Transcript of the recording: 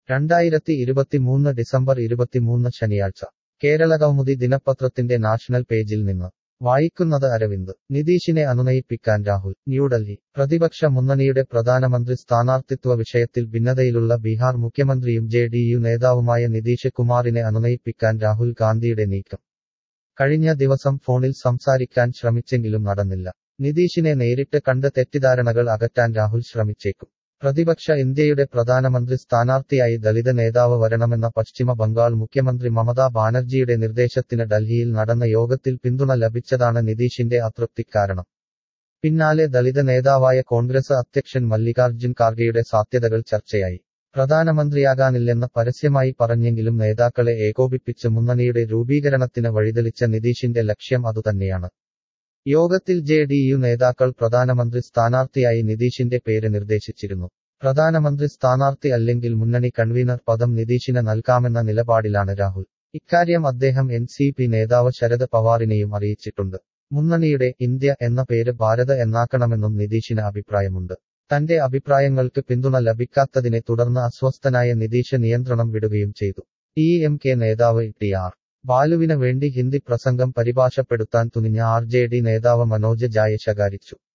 രണ്ടായിരത്തി ഇരുപത്തിമൂന്ന് ഡിസംബർ ഇരുപത്തിമൂന്ന് ശനിയാഴ്ച കേരള കൗമുദി ദിനപത്രത്തിന്റെ നാഷണൽ പേജിൽ നിന്ന് വായിക്കുന്നത് അരവിന്ദ് നിതീഷിനെ അനുനയിപ്പിക്കാൻ രാഹുൽ ന്യൂഡൽഹി പ്രതിപക്ഷ മുന്നണിയുടെ പ്രധാനമന്ത്രി സ്ഥാനാർത്ഥിത്വ വിഷയത്തിൽ ഭിന്നതയിലുള്ള ബീഹാർ മുഖ്യമന്ത്രിയും ജെ ഡി യു നേതാവുമായ നിതീഷ് കുമാറിനെ അനുനയിപ്പിക്കാൻ രാഹുൽ ഗാന്ധിയുടെ നീക്കം കഴിഞ്ഞ ദിവസം ഫോണിൽ സംസാരിക്കാൻ ശ്രമിച്ചെങ്കിലും നടന്നില്ല നിതീഷിനെ നേരിട്ട് കണ്ട് തെറ്റിദ്ധാരണകൾ അകറ്റാൻ രാഹുൽ ശ്രമിച്ചേക്കും പ്രതിപക്ഷ ഇന്ത്യയുടെ പ്രധാനമന്ത്രി സ്ഥാനാർത്ഥിയായി ദളിത് നേതാവ് വരണമെന്ന പശ്ചിമ ബംഗാൾ മുഖ്യമന്ത്രി മമതാ ബാനർജിയുടെ നിർദ്ദേശത്തിന് ഡൽഹിയിൽ നടന്ന യോഗത്തിൽ പിന്തുണ ലഭിച്ചതാണ് നിതീഷിന്റെ അതൃപ്തിക്കാരണം പിന്നാലെ ദളിത് നേതാവായ കോൺഗ്രസ് അധ്യക്ഷൻ മല്ലികാർജ്ജുൻ ഖാർഗെയുടെ സാധ്യതകൾ ചർച്ചയായി പ്രധാനമന്ത്രിയാകാനില്ലെന്ന് പരസ്യമായി പറഞ്ഞെങ്കിലും നേതാക്കളെ ഏകോപിപ്പിച്ച് മുന്നണിയുടെ രൂപീകരണത്തിന് വഴിതെളിച്ച നിതീഷിന്റെ ലക്ഷ്യം അതുതന്നെയാണ് യോഗത്തിൽ ജെ ഡി യു നേതാക്കൾ പ്രധാനമന്ത്രി സ്ഥാനാർത്ഥിയായി നിതീഷിന്റെ പേര് നിർദ്ദേശിച്ചിരുന്നു പ്രധാനമന്ത്രി സ്ഥാനാർത്ഥി അല്ലെങ്കിൽ മുന്നണി കൺവീനർ പദം നിതീഷിന് നൽകാമെന്ന നിലപാടിലാണ് രാഹുൽ ഇക്കാര്യം അദ്ദേഹം എൻ സി പി നേതാവ് ശരത് പവാറിനെയും അറിയിച്ചിട്ടുണ്ട് മുന്നണിയുടെ ഇന്ത്യ എന്ന പേര് ഭാരത് എന്നാക്കണമെന്നും നിതീഷിന് അഭിപ്രായമുണ്ട് തന്റെ അഭിപ്രായങ്ങൾക്ക് പിന്തുണ ലഭിക്കാത്തതിനെ തുടർന്ന് അസ്വസ്ഥനായ നിതീഷ് നിയന്ത്രണം വിടുകയും ചെയ്തു ടി എം കെ നേതാവ് ടി ആർ ബാലുവിന് വേണ്ടി ഹിന്ദി പ്രസംഗം പരിഭാഷപ്പെടുത്താൻ തുനിഞ്ഞ ആർ ജെ ഡി നേതാവ് മനോജ് ജായെ ശകാരിച്ചു